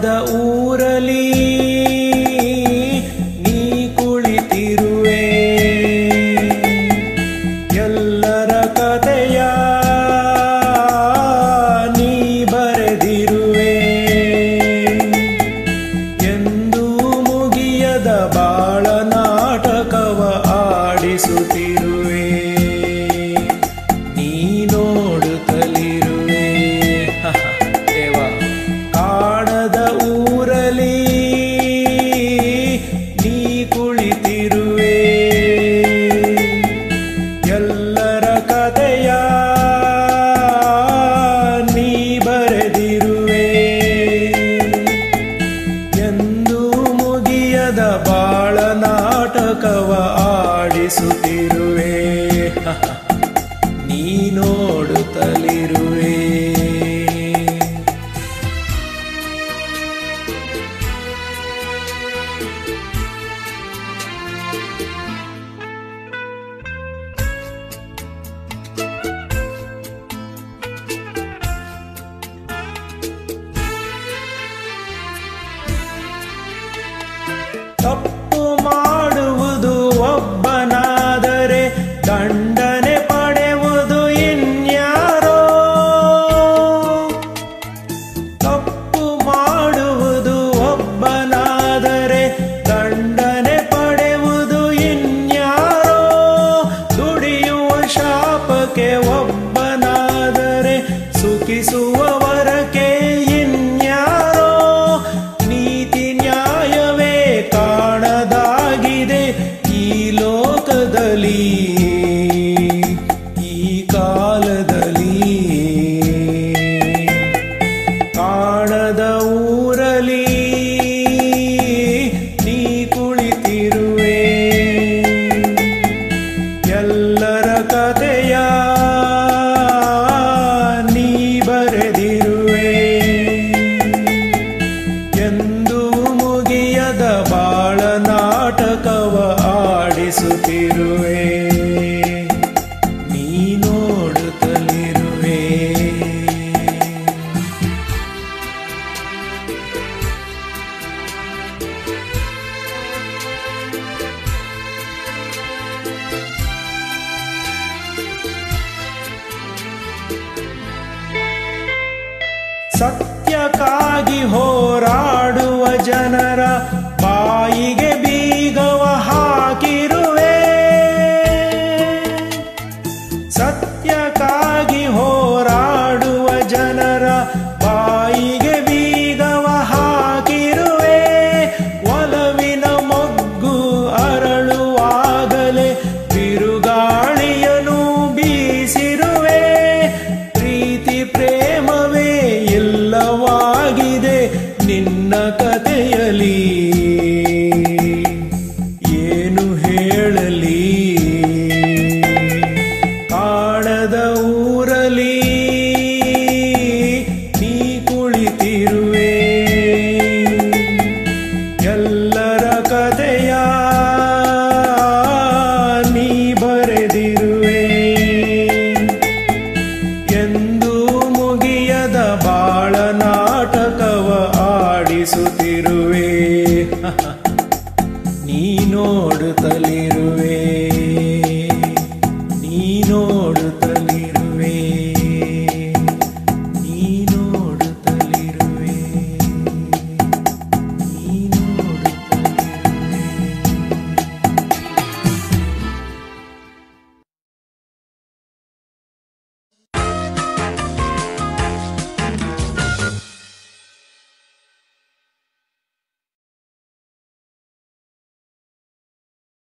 ಕಾಣದ ಊರಲಿ ನೀ ಕುಳಿತಿರುವೆ ಎಲ್ಲರ ಕಥೆಯ ನೀ ಬರೆದಿರುವೆ ಎಂದು ಮುಗಿಯದ ಬಾಳ ನಾಟಕವ ಆಡಿಸುತ್ತಿರುವೆ ನೀ ನೋಡುತ್ತಲಿರುವೆ ದೇವ ಕಾಣದ ಊರಲಿ ನೀ ಕುಳಿತಿರುವೆ ಎಲ್ಲರ ಕಥೆಯ ನೀ ಬರೆದಿರುವೆ ಎಂದು ಮುಗಿಯದ ಬಾಳ ನಾಟಕವ ಆಡಿಸುತ್ತಿರುವೆ ನೀ ನೋಡುತ್ತಲಿರುವೆ ತಪ್ಪು ಮಾಡುವುದು ಒಬ್ಬನಾದರೆ ದಂಡನೆ ಪಡೆಯುವುದು ಇನ್ಯಾರೋ ತಪ್ಪು ಮಾಡುವುದು ಒಬ್ಬನಾದರೆ ದಂಡನೆ ಪಡೆಯುವುದು ಇನ್ಯಾರೋ ದುಡಿಯುವ ಶಾಪಕ್ಕೆ ಒಬ್ಬನಾದರೆ ಸುಖಿಸುವವರಕ್ಕೆ ಇನ್ಯಾರೋ ನೀತಿ ನ್ಯಾಯವೇ ಕಾಣದಾಗಿದೆ ಈ ಲೋಕದಲ್ಲಿ ಈ ಕಾಲದಲ್ಲಿ ಕಾಣದ ಊರಲಿ ನೀ ಕುಳಿತಿರುವೆ ಎಲ್ಲರ ಕಥೆಯ ನೀ ಬರೆದಿರುವೆ ಎಂದು ಮುಗಿಯದ ಬಾಳ ನಾಟಕವ ಆಡಿಸುತ್ತಿರುವೆ ನೀ ನೋಡುತ್ತಲಿರುವೆ ಸತ್ಯಕ್ಕಾಗಿ ಹೋರಾಡುವ ಜನರ ಬಾಯಿಗೆ ಬೀಗವ ಹಾಕಿರುವೆ ಸತ್ಯಕ್ಕಾಗಿ ಹೋರಾಡುವ ಜನರ ಬಾಯಿಗೆ ಬೀಗವ ಹಾಕಿರುವೆ ಒಲವಿನ ಮೊಗ್ಗು ಅರಳುವಾಗಲೇ ಬಿರುಗಾಳಿಯನು ಬೀಸಿರುವೆ ಪ್ರೀತಿ ಪ್ರೇಮವೇ ಇಲ್ಲವಾಗಿದೆ ನಿನ್ನ ಕಥೆಯಲಿ ಏನು ಹೇಳಲಿ ಕಾಣದ ಊರಲಿ ನೀ ಕುಳಿತಿರುವೆ ಎಲ್ಲರ ಕಥೆಯ ನೀ ಬರೆದಿರುವೆ ಎಂದು ಮುಗಿಯದ ಬಾಳ ನಾಟಕವ ಆಡಿಸುತ್ತಿರುವೆ ನೀ ನೋಡುತ್ತಲಿರುವೆ